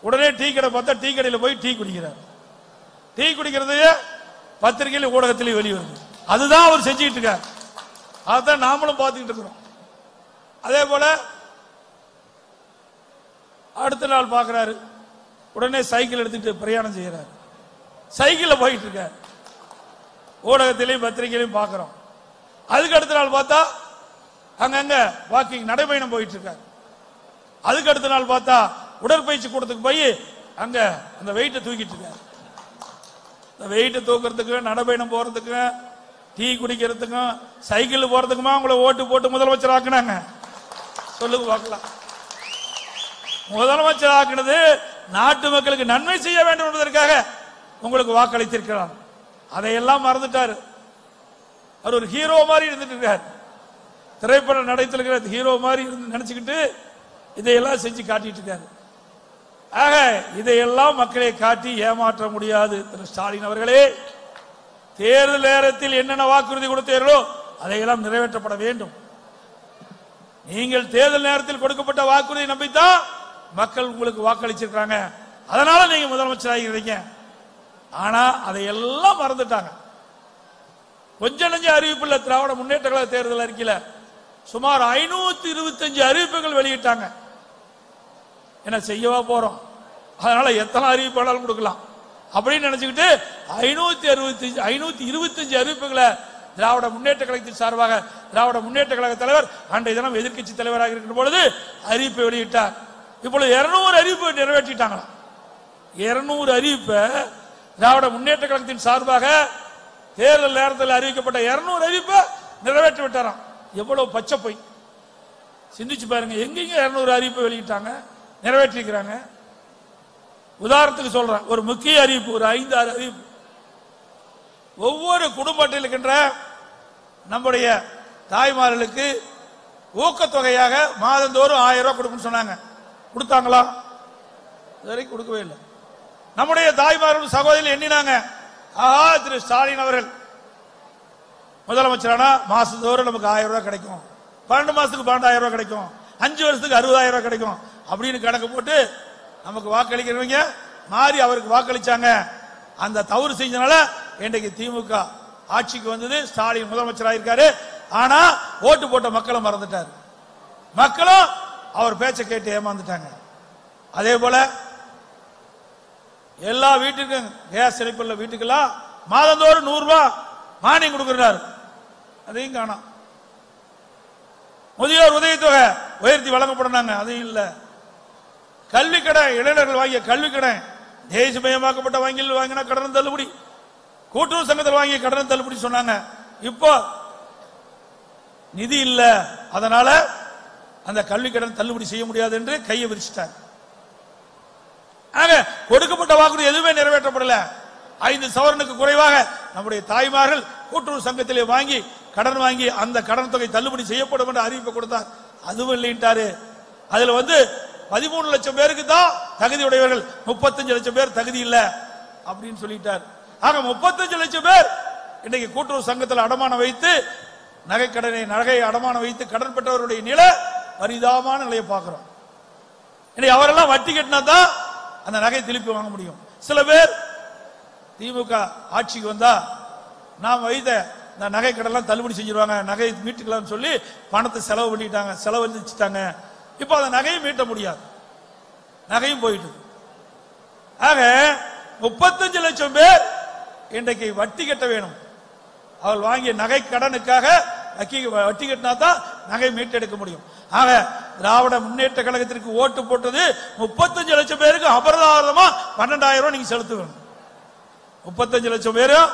உடனே டீ கடை பார்த்தா டீ கடையில் போய் டீ குடிக்கிறார் டீ குடிக்கிறது பத்திரிகையில ஊடகத்திலேயே வெளியே வருது அதுதான் அவர் செஞ்சுக்கிட்டு இருக்கார் அதான் நாமளும் பார்த்துக்கிட்டு இருக்கிறோம் அதே போல அடுத்த நாள் பார்க்கறாரு உடனே சைக்கிள் எடுத்துட்டு பிரயாணம் செய்யறாரு சைக்கிள்ல போயிட்டு இருக்கார் ஊடகத்திலையும் பத்திரிகையிலையும் பார்க்கிறோம் அதுக்கு அடுத்த நாள் பார்த்தா அங்கங்க வாக்கிங் நடைபயணம் போயிட்டு இருக்காரு அதுக்கு அடுத்த நாள் பார்த்தா உடற்பயிற்சி கூடத்துக்கு போய் அங்க அந்த வெயிட்டை தூக்கிட்டு இருக்காரு இந்த வெயிட்டை தூக்குறதுக்கு நடைபயணம் போறதுக்கு டீ குடிக்கிறதுக்கும் சைக்கிள் போறதுக்குமா உங்களை ஓட்டு போட்டு முதலமைச்சர் ஆக்குனாங்க சொல்லுங்க பார்க்கலாம் முதலமைச்சர் ஆக்குனது நாட்டு மக்களுக்கு நன்மை செய்ய வேண்டும் என்பதற்காக உங்களுக்கு வாக்களித்திருக்கிறார் அதையெல்லாம் மறந்துட்டாரு அவர் ஒரு ஹீரோ மாதிரி இருந்துட்டு இருக்கார் திரைப்பட நடத்தில் இருக்கிற ஹீரோ மாதிரி இருந்து நினைச்சுக்கிட்டு இதையெல்லாம் செஞ்சு காட்டிட்டு இருக்காரு ஆக இதையெல்லாம் மக்களை காட்டி ஏமாற்ற முடியாது திரு ஸ்டாலின் அவர்களே தேர்தல் நேரத்தில் என்னென்ன வாக்குறுதி கொடுத்தீர்களோ அதையெல்லாம் நிறைவேற்றப்பட வேண்டும் நீங்கள் தேர்தல் நேரத்தில் கொடுக்கப்பட்ட வாக்குறுதி நம்பித்தான் மக்கள் உங்களுக்கு வாக்களிச்சிருக்காங்க அதனால நீங்க முதலமைச்சர் ஆகிறீங்க ஆனா அதையெல்லாம் மறந்துட்டாங்க கொஞ்ச நஞ்ச அறிவிப்புல திராவிட முன்னேற்ற கழக தேர்தல் அறிக்கையில சுமார் ஐநூத்தி இருபத்தஞ்சு அறிவிப்புகள் வெளியிட்டாங்க என்ன செய்யவா போறோம் அதனால எத்தனை அறிவிப்பு வேணாலும் கொடுக்கலாம் அப்படின்னு நினைச்சுக்கிட்டு ஐநூத்தி அறுபத்தி ஐநூத்தி இருபத்தஞ்சு அறிவிப்புகளை திராவிட முன்னேற்ற கழகத்தின் சார்பாக திராவிட முன்னேற்ற கழக தலைவர் அன்றைய தினம் எதிர்க்கட்சி தலைவராக இருக்கிற பொழுது அறிவிப்பை வெளியிட்டார் இப்பொழுது இருநூறு அறிவிப்பு நிறைவேற்றிட்டாங்களாம் இருநூறு அறிவிப்பை திராவிட முன்னேற்ற கழகத்தின் சார்பாக தேர்தல் நேரத்தில் அறிவிக்கப்பட்ட இருநூறு அறிவிப்பை நிறைவேற்றி விட்டாராம் எவ்வளவு பச்சை பொய் சிந்திச்சு பாருங்க எங்கெங்க இருநூறு அறிவிப்பு வெளியிட்டாங்க நிறைவேற்றிருக்கிறாங்க உதாரணத்துக்கு சொல்றேன் ஒரு முக்கிய அறிவிப்பு ஒரு ஐந்து ஆறு அறிவிப்பு ஒவ்வொரு குடும்பத்தில் இருக்கின்ற நம்முடைய தாய்மார்களுக்கு ஊக்கத்தொகையாக மாதந்தோறும் ஆயிரம் ரூபாய் கொடுக்கணும்னு சொன்னாங்க கொடுத்தாங்களா இது வரைக்கும் கொடுக்கவே இல்லை நம்முடைய தாய்மார்கள் சகோதரிகள் எண்ணினாங்க ஆஹா திரு ஸ்டாலின் அவர்கள் முதலமைச்சரானா மாசத்தோறும் நமக்கு ஆயிரம் ரூபாய் கிடைக்கும் பன்னெண்டு மாசத்துக்கு பன்னெண்டாயிரம் ரூபாய் கிடைக்கும் அஞ்சு வருஷத்துக்கு அறுபதாயிரம் ரூபாய் கிடைக்கும் அப்படின்னு கணக்கு போட்டு நமக்கு வாக்களிக்கிறவங்க மாறி அவருக்கு வாக்களிச்சாங்க அந்த தவறு செஞ்சனால இன்றைக்கு திமுக ஆட்சிக்கு வந்தது ஸ்டாலின் முதலமைச்சராக இருக்காரு ஆனா ஓட்டு போட்ட மக்களை மறந்துட்டார் மக்களும் அவர் பேச்சை கேட்டு ஏமாந்துட்டாங்க அதே போல எல்லா வீட்டுக்கும் கேஸ் இணைப்புள்ள வீட்டுக்கெல்லாம் மாதந்தோறும் நூறு ரூபாய் மானியம் கொடுக்கிறார் அதையும் காணோம் முதியோர் உதவித்தொகை உயர்த்தி வழங்கப்படனாங்க அதையும் இல்ல கல்வி கடன் இளைஞர்கள் வாங்கிய கல்வி கடன் தேசியமயமாக்கப்பட்ட வங்கியில் வாங்கினா கடன் தள்ளுபடி கூட்டுறவு சங்கத்தில் வாங்கிய கடன் தள்ளுபடி சொன்னாங்க இப்போ நிதி இல்ல அதனால அந்த கல்வி கடன் தள்ளுபடி செய்ய முடியாது என்று கையை விரிச்சிட்டாங்க ஆக கொடுக்கப்பட்ட வாக்குறுதி எதுவுமே நிறைவேற்றப்படல ஐந்து சவரனுக்கு குறைவாக நம்முடைய தாய்மார்கள் கூட்டுறவு சங்கத்திலே வாங்கி கடன் வாங்கி அந்த கடன் தொகை தள்ளுபடி செய்யப்படும் என்று அறிவிப்பு கொடுத்தார் அதுவும் இல்லைன்ட்டாரு அதுல வந்து பதிமூணு லட்சம் பேருக்கு தான் தகுதி உடையவர்கள் முப்பத்தஞ்சு லட்சம் பேர் தகுதி இல்ல அப்படின்னு சொல்லிட்டார் ஆக முப்பத்தஞ்சு லட்சம் பேர் இன்னைக்கு கூட்டுறவு சங்கத்தில் அடமானம் வைத்து நகை கடனை நகை அடமானம் வைத்து கடன் பெற்றவருடைய நிலை பரிதாபமான நிலையை பார்க்கிறோம் இன்னைக்கு அவரெல்லாம் வட்டி கட்டினா தான் அந்த நகை திருப்பி வாங்க முடியும் சில பேர் திமுக ஆட்சிக்கு வந்தா நாம் வைத்த இந்த நகை கடன்லாம் தள்ளுபடி செஞ்சிருவாங்க நகை மீட்டுக்கலாம்னு சொல்லி பணத்தை செலவு பண்ணிட்டாங்க செலவழிச்சிட்டாங்க இப்போ அந்த நகையை மீட்ட முடியாது நகையும் போயிட்டு ஆக முப்பத்தஞ்சு லட்சம் பேர் இன்றைக்கு வட்டி கட்ட வேணும் அவள் வாங்கிய நகை கடனுக்காக வக்கி வட்டி கட்டினா தான் நகை மீட்டெடுக்க முடியும் ஆக திராவிட முன்னேற்ற கழகத்திற்கு ஓட்டு போட்டது முப்பத்தஞ்சு லட்சம் பேருக்கு அபராதமா பன்னெண்டாயிரம் ரூபாய் நீங்க செலுத்த வேணும் முப்பத்தஞ்சு லட்சம் பேரும்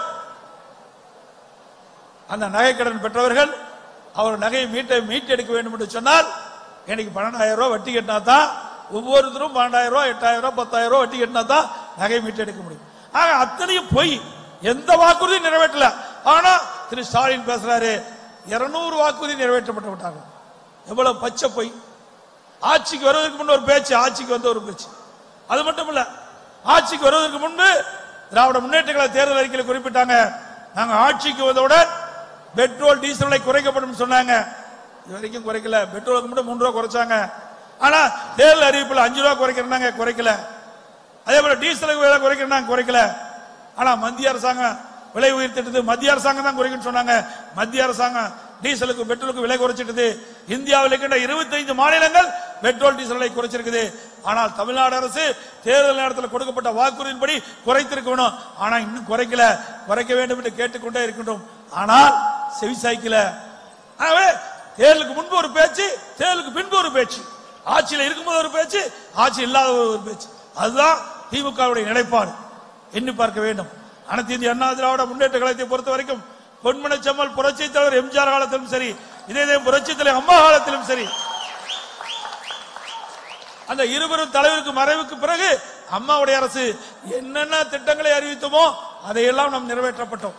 அந்த நகை கடன் பெற்றவர்கள் அவர் நகையை மீட்ட மீட்டெடுக்க வேண்டும் என்று சொன்னால் எனக்கு பன்னெண்டாயிரம் ரூபாய் வட்டி கட்டினா தான் ஒவ்வொருத்தரும் பன்னெண்டாயிரம் ரூபாய் எட்டாயிரம் ரூபாய் பத்தாயிரம் ரூபாய் வட்டி கட்டினா தான் நகை மீட்டெடுக்க முடியும் ஆக அத்தனையும் பொய் எந்த வாக்குறுதியும் நிறைவேற்றல ஆனா திரு ஸ்டாலின் பேசுறாரு இருநூறு வாக்குறுதி நிறைவேற்றப்பட்டு விட்டாங்க எவ்வளவு பச்சை பொய் ஆட்சிக்கு வருவதற்கு முன்பு ஒரு பேச்சு ஆட்சிக்கு வந்த ஒரு பேச்சு அது மட்டும் இல்ல ஆட்சிக்கு வருவதற்கு முன்பு திராவிட முன்னேற்ற கழக தேர்தல் அறிக்கையில் குறிப்பிட்டாங்க நாங்க ஆட்சிக்கு வந்தவுடன் பெட்ரோல் டீசல் விலை குறைக்கப்படும் சொன்னாங்க இது வரைக்கும் குறைக்கல பெட்ரோலுக்கு மட்டும் மூணு ரூபா குறைச்சாங்க ஆனா தேர்தல் அறிவிப்புல அஞ்சு ரூபா குறைக்கிறாங்க குறைக்கல அதே போல டீசலுக்கு விலை குறைக்கணும் குறைக்கல ஆனா மத்திய அரசாங்கம் விலை உயர்த்திட்டது மத்திய அரசாங்கம் தான் குறைக்கணும்னு சொன்னாங்க மத்திய அரசாங்கம் டீசலுக்கு பெட்ரோலுக்கு விலை குறைச்சிட்டது இந்தியாவில் இருக்கின்ற 25 மாநிலங்கள் பெட்ரோல் டீசல் விலை குறைச்சிருக்குது ஆனால் தமிழ்நாடு அரசு தேர்தல் நேரத்தில் கொடுக்கப்பட்ட வாக்குறுதியின்படி குறைத்திருக்கணும் ஆனா இன்னும் குறைக்கல குறைக்க வேண்டும் என்று கேட்டுக்கொண்டே இருக்கின்றோம் ஆனால் செவிசாய்க்கல ஆகவே தேர்தலுக்கு முன்பு ஒரு பேச்சு தேர்தலுக்கு பின்பு ஒரு பேச்சு ஆட்சியில் இருக்கும்போது ஒரு பேச்சு ஆட்சி இல்லாத ஒரு பேச்சு அதுதான் திமுகவுடைய நிலைப்பாடு எண்ணி பார்க்க வேண்டும் அனைத்து இந்திய அண்ணா திராவிட முன்னேற்ற கழகத்தை பொறுத்த வரைக்கும் பொன்மன செம்மல் புரட்சி தலைவர் எம்ஜிஆர் காலத்திலும் சரி இதே இதே புரட்சி தலைவர் அம்மா காலத்திலும் சரி அந்த இருவரும் தலைவருக்கு மறைவுக்கு பிறகு அம்மாவுடைய அரசு என்னென்ன திட்டங்களை அறிவித்தோமோ அதையெல்லாம் நாம் நிறைவேற்றப்பட்டோம்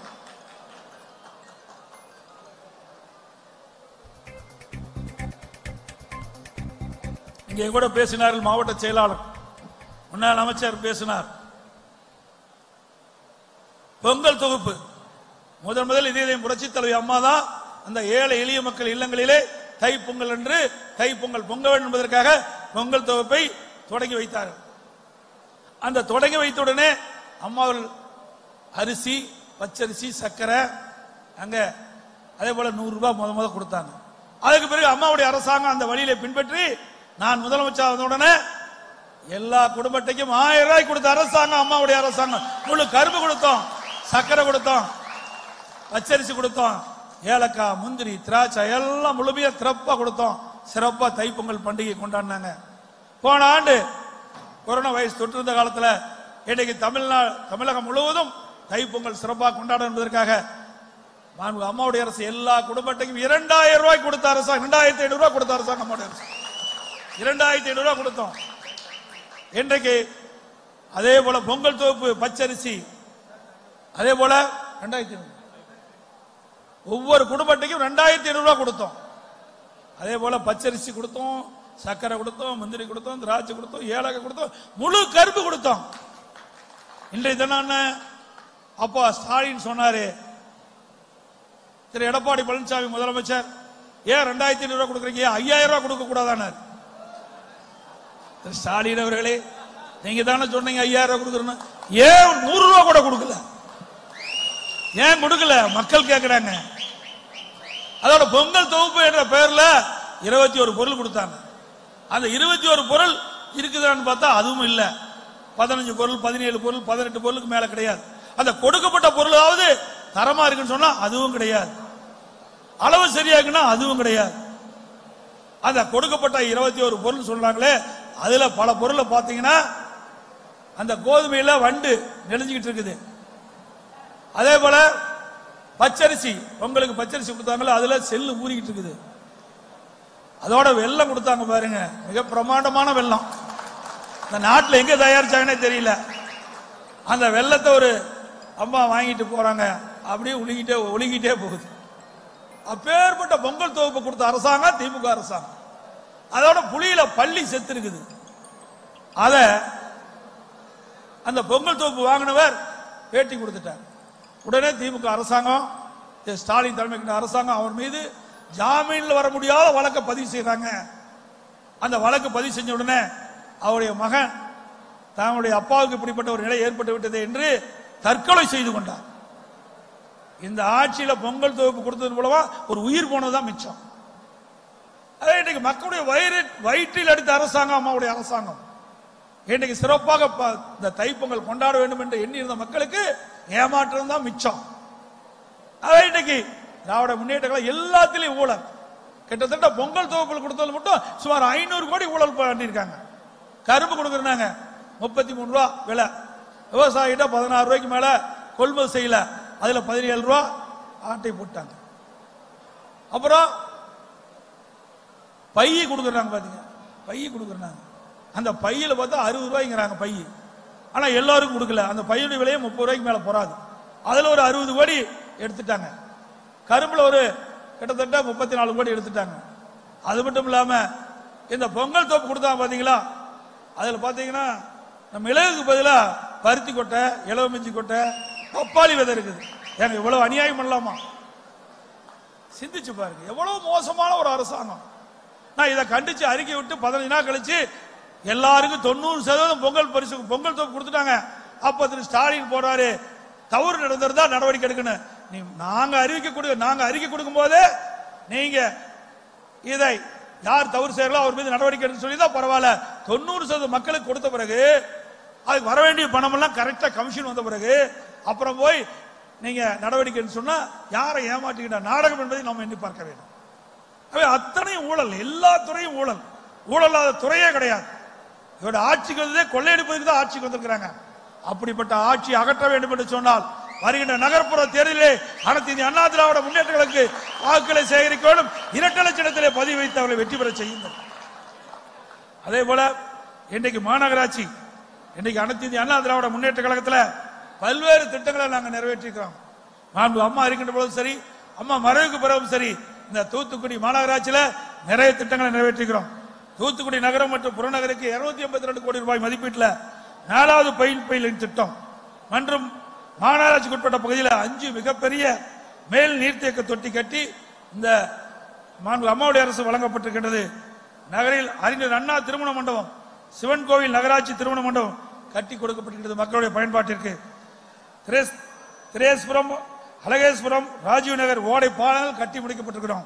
இங்கே கூட பேசினார்கள் மாவட்ட செயலாளர் முன்னாள் அமைச்சர் பேசினார் பொங்கல் தொகுப்பு முதன் முதல் இதே புரட்சி தலைவி அம்மா தான் அந்த ஏழை எளிய மக்கள் இல்லங்களிலே தை பொங்கல் என்று தை பொங்கல் பொங்க வேண்டும் என்பதற்காக பொங்கல் தொகுப்பை தொடங்கி வைத்தார்கள் அந்த தொடங்கி வைத்த உடனே அம்மா அவர்கள் அரிசி பச்சரிசி சர்க்கரை அங்க அதே போல நூறு ரூபாய் முத முத கொடுத்தாங்க அதுக்கு பிறகு அம்மாவுடைய அரசாங்கம் அந்த வழியில பின்பற்றி நான் முதலமைச்சர் வந்த உடனே எல்லா குடும்பத்தையும் ஆயிரம் ரூபாய் கொடுத்த அரசாங்கம் அம்மாவுடைய அரசாங்கம் முழு கரும்பு கொடுத்தோம் சர்க்கரை கொடுத்தோம் பச்சரிசி கொடுத்தோம் ஏலக்காய் முந்திரி திராட்சை எல்லாம் முழுமையா சிறப்பா கொடுத்தோம் சிறப்பா தைப்பொங்கல் பண்டிகை கொண்டாடினாங்க போன ஆண்டு கொரோனா வைரஸ் தொற்று இருந்த காலத்துல இன்னைக்கு தமிழ்நாடு தமிழகம் முழுவதும் தைப்பொங்கல் சிறப்பாக கொண்டாட என்பதற்காக மாண்பு அம்மாவுடைய அரசு எல்லா குடும்பத்தையும் இரண்டாயிரம் ரூபாய் கொடுத்த அரசாங்கம் இரண்டாயிரத்தி ஐநூறு ரூபாய் கொடுத்த அரசாங்கம் அம்மாவுடைய அரசு இரண்டாயிரத்தி ஐநூறு ரூபாய் கொடுத்தோம் இன்றைக்கு அதே போல பொங்கல் தொகுப்பு பச்சரிசி அதே போல ரெண்டாயிரத்தி ஐநூறு ஒவ்வொரு குடும்பத்தையும் ரெண்டாயிரத்தி ஐநூறு ரூபாய் கொடுத்தோம் அதே போல பச்சரிசி கொடுத்தோம் சர்க்கரை கொடுத்தோம் முந்திரி கொடுத்தோம் திராட்சை கொடுத்தோம் ஏலக்காய் கொடுத்தோம் முழு கரும்பு கொடுத்தோம் இன்றைய தினம் என்ன? அப்பா ஸ்டாலின் சொன்னாரு திரு எடப்பாடி பழனிசாமி முதலமைச்சர் ஏன் ரெண்டாயிரத்தி ஐநூறு ரூபாய் கொடுக்குறீங்க ஏன் ஐயாயிரம் ரூபாய் கொடுக்க கூடாதானார் திரு ஸ்டாலின் அவர்களே நீங்க தானே சொன்னீங்க ஐயாயிரம் ரூபாய் கொடுக்கறேன்னு ஏன் நூறு ரூபாய் கூட கொடுக்கல ஏன் கொடுக்கல மக்கள் கேக்குறாங்க அதோட பொங்கல் தொகுப்பு என்ற பெயர்ல இருபத்தி ஒரு பொருள் கொடுத்தாங்க அந்த இருபத்தி ஒரு பொருள் இருக்குதான்னு பார்த்தா அதுவும் இல்ல பதினஞ்சு பொருள் பதினேழு பொருள் பதினெட்டு பொருளுக்கு மேல கிடையாது அந்த கொடுக்கப்பட்ட பொருளாவது தரமா இருக்குன்னு சொன்னா அதுவும் கிடையாது அளவு சரியா இருக்குன்னா அதுவும் கிடையாது அந்த கொடுக்கப்பட்ட இருபத்தி ஒரு பொருள் சொல்றாங்களே அதுல பல பொருளை பாத்தீங்கன்னா அந்த கோதுமையில வண்டு நெளிஞ்சுக்கிட்டு இருக்குது அதே போல பச்சரிசி உங்களுக்கு பச்சரிசி கொடுத்தாங்களோ அதுல செல்லு ஊறிக்கிட்டு இருக்குது அதோட வெல்லம் கொடுத்தாங்க பாருங்க மிக பிரமாண்டமான வெல்லம் இந்த நாட்டுல எங்க தயாரிச்சாங்கன்னே தெரியல அந்த வெள்ளத்தை ஒரு அம்மா வாங்கிட்டு போறாங்க அப்படியே ஒழுகிட்டே ஒழுகிட்டே போகுது அப்பேற்பட்ட பொங்கல் தொகுப்பு கொடுத்த அரசாங்கம் திமுக அரசாங்கம் அதோட புளியில பள்ளி செத்து இருக்குது அத அந்த பொங்கல் தொகுப்பு வாங்கினவர் பேட்டி கொடுத்துட்டார் உடனே திமுக அரசாங்கம் திரு ஸ்டாலின் தலைமைக்கு அரசாங்கம் அவர் மீது ஜாமீன்ல வர முடியாத வழக்கை பதிவு செய்றாங்க அந்த வழக்கு பதிவு செஞ்ச உடனே அவருடைய மகன் தன்னுடைய அப்பாவுக்கு இப்படிப்பட்ட ஒரு நிலை ஏற்பட்டு விட்டது என்று தற்கொலை செய்து கொண்டார் இந்த ஆட்சியில பொங்கல் தொகுப்பு கொடுத்தது மூலமா ஒரு உயிர் போனதுதான் மிச்சம் அதே இன்னைக்கு மக்களுடைய வயிறு வயிற்றில் அடித்த அரசாங்கம் அம்மாவுடைய அரசாங்கம் இன்னைக்கு சிறப்பாக ப- இந்த தைப்பொங்கல் கொண்டாட வேண்டும் என்று எண்ணி இருந்த மக்களுக்கு ஏமாற்றம் தான் மிச்சம் அதே இன்னைக்கு திராவிட முன்னேற்ற கழகம் எல்லாத்திலையும் ஊழல் கிட்டத்தட்ட பொங்கல் தொகுப்பில் கொடுத்தது மட்டும் சுமார் ஐநூறு கோடி ஊழல் பண்ணியிருக்காங்க கரும்பு கொடுக்குறாங்க முப்பத்தி மூணு ரூபா விலை விவசாயிகிட்ட பதினாறு ரூபாய்க்கு மேல கொள்முதல் செய்யல அதுல பதினேழு ரூபா ஆட்டை போட்டாங்க அப்புறம் பைய கொடுக்குறாங்க பாத்தீங்க பைய கொடுக்குறாங்க அந்த பையில பார்த்தா அறுபது ரூபாய்ங்கிறாங்க பை ஆனா எல்லாருக்கும் கொடுக்கல அந்த பையுடைய விலையே முப்பது ரூபாய்க்கு மேல போறாது அதுல ஒரு அறுபது கோடி எடுத்துட்டாங்க கரும்புல ஒரு கிட்டத்தட்ட முப்பத்தி நாலு கோடி எடுத்துட்டாங்க அது மட்டும் இல்லாம இந்த பொங்கல் தோப்பு கொடுத்தாங்க பாத்தீங்களா அதுல பாத்தீங்கன்னா நம்ம மிளகுக்கு பதிலா பருத்தி கொட்டை இளவமிஞ்சி கொட்டை பப்பாளி விதை இருக்குது ஏங்க இவ்வளவு அநியாயம் பண்ணலாமா சிந்திச்சு பாருங்க எவ்வளவு மோசமான ஒரு அரசாங்கம் நான் இதை கண்டிச்சு அறிக்கை விட்டு பதினஞ்சு நாள் கழிச்சு எல்லாருக்கும் தொண்ணூறு சதவீதம் பொங்கல் பரிசு பொங்கல் தொகை கொடுத்துட்டாங்க அப்ப திரு ஸ்டாலின் போறாரு தவறு நடந்திருந்தா நடவடிக்கை எடுக்கணும் நீ நாங்க அறிவிக்க கொடு நாங்க அறிக்கை கொடுக்கும் போதே நீங்க இதை யார் தவறு செய்யறோ அவர் மீது நடவடிக்கை எடுக்க சொல்லி தான் பரவாயில்ல தொண்ணூறு சதவீதம் மக்களுக்கு கொடுத்த பிறகு அதுக்கு வர வேண்டிய பணம் எல்லாம் கரெக்டா கமிஷன் வந்த பிறகு அப்புறம் போய் நீங்க நடவடிக்கை எடுக்க சொன்னா யாரை ஏமாற்றிக்கிட்ட நாடகம் என்பதை நாம் எண்ணி பார்க்க வேண்டும் அவை அத்தனை ஊழல் எல்லா துறையும் ஊழல் ஊழல் இல்லாத துறையே கிடையாது இவரோட ஆட்சிக்கு வந்ததே கொள்ளையடிப்பதற்கு தான் ஆட்சிக்கு வந்திருக்கிறாங்க அப்படிப்பட்ட ஆட்சி அகற்ற வேண்டும் என்று சொன்னால் வருகின்ற நகர்ப்புற தேர்தலிலே அனைத்து இந்திய அண்ணா திராவிட முன்னேற்றங்களுக்கு வாக்குகளை சேகரிக்க வேண்டும் இரட்டை லட்சத்திலே பதிவு வைத்து அவர்களை வெற்றி பெற செய்யுங்கள் அதே போல இன்றைக்கு மாநகராட்சி இன்னைக்கு அனைத்து இந்திய அண்ணா திராவிட முன்னேற்ற கழகத்தில் பல்வேறு திட்டங்களை நாங்கள் நிறைவேற்றிருக்கிறோம் மாண்பு அம்மா இருக்கின்ற பொழுதும் சரி அம்மா மறைவுக்கு பிறகும் சரி இந்த தூத்துக்குடி மாநகராட்சியில நிறைய திட்டங்களை நிறைவேற்றிருக்கிறோம் தூத்துக்குடி நகரம் மற்றும் புறநகருக்கு இருநூத்தி எண்பத்தி ரெண்டு கோடி ரூபாய் மதிப்பீட்டில் நாலாவது பயில் பயிலின் திட்டம் மற்றும் மாநகராட்சிக்கு உட்பட்ட பகுதியில் அஞ்சு மிகப்பெரிய மேல் நீர்த்தேக்க தொட்டி கட்டி இந்த மாண்பு அம்மாவுடைய அரசு வழங்கப்பட்டிருக்கின்றது நகரில் அறிஞர் அண்ணா திருமண மண்டபம் சிவன் கோவில் நகராட்சி திருமண மண்டபம் கட்டி கொடுக்கப்பட்டிருக்கிறது மக்களுடைய பயன்பாட்டிற்கு திரேஸ் திரேஸ்புரம் அழகேஸ்வரம் ராஜீவ் நகர் ஓடை பாலங்கள் கட்டி முடிக்கப்பட்டிருக்கிறோம்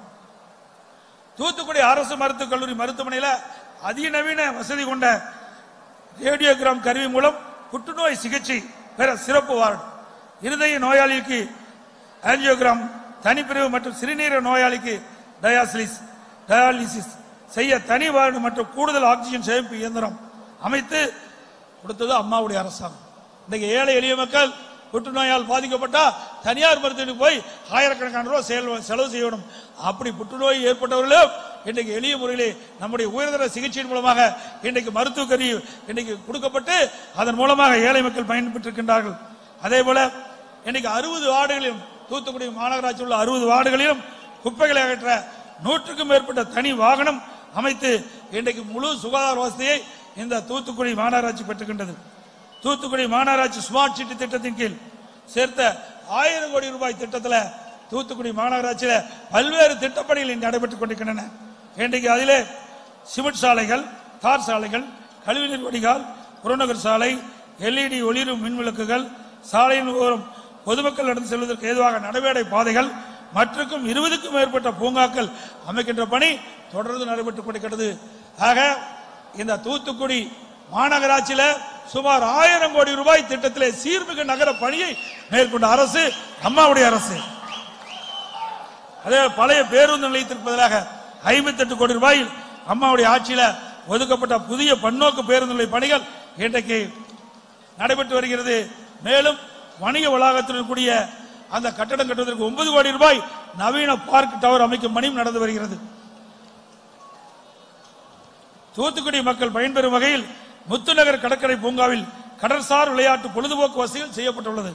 தூத்துக்குடி அரசு மருத்துவக் கல்லூரி மருத்துவமனையில் அதிநவீன வசதி கொண்ட ரேடியோகிராம் கருவி மூலம் புற்றுநோய் சிகிச்சை பெற சிறப்பு வார்டு இருதய நோயாளிக்கு ஆஞ்சியோகிராம் தனிப்பிரிவு மற்றும் சிறுநீரக நோயாளிக்கு டயாசிலிஸ் டயாலிசிஸ் செய்ய தனி வார்டு மற்றும் கூடுதல் ஆக்சிஜன் சேமிப்பு இயந்திரம் அமைத்து கொடுத்தது அம்மாவுடைய அரசாங்கம் இன்னைக்கு ஏழை எளிய மக்கள் புற்றுநோயால் பாதிக்கப்பட்டா தனியார் மருத்துவமனைக்கு போய் ஆயிரக்கணக்கான ரூபாய் செலவு செலவு செய்யணும் அப்படி புற்றுநோய் ஏற்பட்டவர்களும் இன்றைக்கு எளிய முறையிலே நம்முடைய உயர்தர சிகிச்சையின் மூலமாக இன்றைக்கு மருத்துவ கருவி இன்றைக்கு கொடுக்கப்பட்டு அதன் மூலமாக ஏழை மக்கள் பயன்பெற்றிருக்கின்றார்கள் அதே போல இன்னைக்கு அறுபது வார்டுகளிலும் தூத்துக்குடி மாநகராட்சி உள்ள அறுபது வார்டுகளிலும் குப்பைகளை அகற்ற நூற்றுக்கும் மேற்பட்ட தனி வாகனம் அமைத்து இன்றைக்கு முழு சுகாதார வசதியை இந்த தூத்துக்குடி மாநகராட்சி பெற்றுக்கின்றது தூத்துக்குடி மாநகராட்சி ஸ்மார்ட் சிட்டி திட்டத்தின் கீழ் சேர்த்த ஆயிரம் கோடி ரூபாய் திட்டத்தில் தூத்துக்குடி மாநகராட்சியில் பல்வேறு திட்டப்பணிகள் இன்று நடைபெற்றுக் கொண்டிருக்கின்றன இன்றைக்கு அதிலே சிமெண்ட் சாலைகள் தார் சாலைகள் கழிவுநீர் வடிகால் புறநகர் சாலை எல்இடி ஒளிரும் மின் விளக்குகள் சாலையின் ஓரம் பொதுமக்கள் நடந்து செல்வதற்கு ஏதுவாக நடைமேடை பாதைகள் மற்றுக்கும் இருபதுக்கும் மேற்பட்ட பூங்காக்கள் அமைக்கின்ற பணி தொடர்ந்து நடைபெற்றுக் கொண்டிருக்கிறது ஆக இந்த தூத்துக்குடி மாநகராட்சியில சுமார் ஆயிரம் கோடி ரூபாய் திட்டத்திலே சீர்மிகு நகர பணியை மேற்கொண்ட அரசு அம்மாவுடைய அரசு அதே பழைய பேருந்து நிலையத்திற்கு பதிலாக ஐம்பத்தி எட்டு கோடி ரூபாயில் அம்மாவுடைய ஆட்சியில ஒதுக்கப்பட்ட புதிய பன்னோக்கு பேருந்து நிலைய பணிகள் இன்றைக்கு நடைபெற்று வருகிறது மேலும் வணிக வளாகத்தில் இருக்கக்கூடிய அந்த கட்டடம் கட்டுவதற்கு ஒன்பது கோடி ரூபாய் நவீன பார்க் டவர் அமைக்கும் பணியும் நடந்து வருகிறது தூத்துக்குடி மக்கள் பயன்பெறும் வகையில் முத்துநகர் கடற்கரை பூங்காவில் கடற்சார் விளையாட்டு பொழுதுபோக்கு வசதிகள் செய்யப்பட்டுள்ளது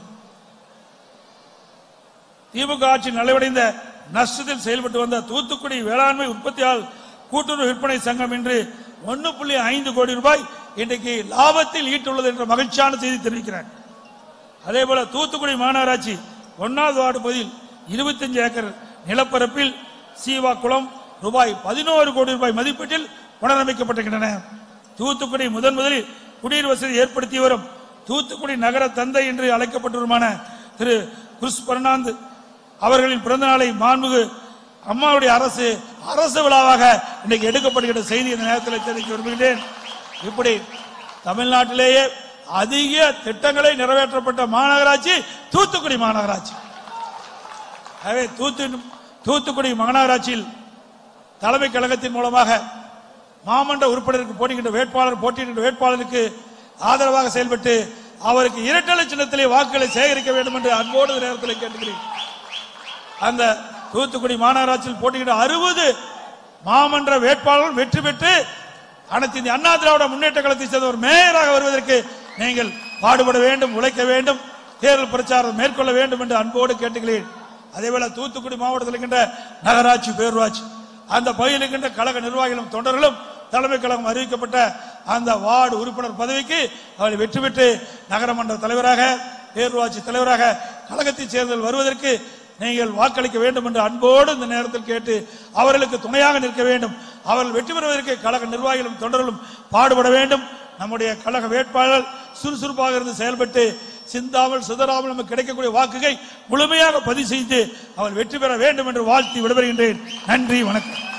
திமுக ஆட்சி நலிவடைந்த நஷ்டத்தில் செயல்பட்டு வந்த தூத்துக்குடி வேளாண்மை உற்பத்தியாளர் கூட்டுறவு விற்பனை சங்கம் இன்று ஒன்னு புள்ளி ஐந்து கோடி ரூபாய் இன்றைக்கு லாபத்தில் ஈட்டுள்ளது என்ற மகிழ்ச்சியான செய்தி தெரிவிக்கிறேன் அதே போல தூத்துக்குடி மாநகராட்சி ஒன்னாவது வார்டு பகுதியில் 25 ஏக்கர் நிலப்பரப்பில் சீவா குளம் ரூபாய் பதினோரு கோடி ரூபாய் மதிப்பீட்டில் புனரமைக்கப்பட்டிருக்கின்றன தூத்துக்குடி முதன் முதலில் குடிநீர் வசதி ஏற்படுத்தி வரும் தூத்துக்குடி நகர தந்தை என்று அழைக்கப்பட்டவருமான திரு குருஸ் பர்னாந்து அவர்களின் பிறந்த நாளை மாண்புகு அம்மாவுடைய அரசு அரசு விழாவாக இன்னைக்கு எடுக்கப்படுகிற செய்தி இந்த நேரத்தில் தெரிவிக்க விரும்புகிறேன் இப்படி தமிழ்நாட்டிலேயே அதிக திட்டங்களை நிறைவேற்றப்பட்ட மாநகராட்சி தூத்துக்குடி மாநகராட்சி எனவே தூத்து தூத்துக்குடி மாநகராட்சியில் தலைமை கழகத்தின் மூலமாக மாமன்ற உறுப்பினருக்கு போட்டியிட்ட வேட்பாளர் போட்டியிட்ட வேட்பாளருக்கு ஆதரவாக செயல்பட்டு அவருக்கு இரட்டலை சின்னத்திலே வாக்குகளை சேகரிக்க வேண்டும் என்று அன்போடு இந்த நேரத்தில் கேட்டுக்கிறேன் அந்த தூத்துக்குடி மாநகராட்சியில் போட்டியிட்ட அறுபது மாமன்ற வேட்பாளர்கள் வெற்றி பெற்று அனைத்து இந்திய அண்ணா திராவிட முன்னேற்ற கழகத்தை சேர்ந்த ஒரு மேயராக வருவதற்கு நீங்கள் பாடுபட வேண்டும் உழைக்க வேண்டும் தேர்தல் பிரச்சாரம் மேற்கொள்ள வேண்டும் என்று அன்போடு கேட்டுக்கிறேன் அதேபோல தூத்துக்குடி மாவட்டத்தில் இருக்கின்ற நகராட்சி பேரூராட்சி அந்த பகுதியில் இருக்கின்ற கழக நிர்வாகிகளும் தொண்டர்களும் தலைமை கழகம் அறிவிக்கப்பட்ட அந்த வார்டு உறுப்பினர் பதவிக்கு அவர்கள் வெற்றி பெற்று நகரமன்ற தலைவராக பேரூராட்சி தலைவராக கழகத்தைச் சேர்ந்தவர்கள் வருவதற்கு நீங்கள் வாக்களிக்க வேண்டும் என்று அன்போடு இந்த நேரத்தில் கேட்டு அவர்களுக்கு துணையாக நிற்க வேண்டும் அவர்கள் வெற்றி பெறுவதற்கு கழக நிர்வாகிகளும் தொண்டர்களும் பாடுபட வேண்டும் நம்முடைய கழக வேட்பாளர் சுறுசுறுப்பாக இருந்து செயல்பட்டு சிந்தாமல் சிதறாமல் நமக்கு கிடைக்கக்கூடிய வாக்குகளை முழுமையாக பதிவு செய்து அவர் வெற்றி பெற வேண்டும் என்று வாழ்த்தி விடைபெறுகின்றேன் நன்றி வணக்கம்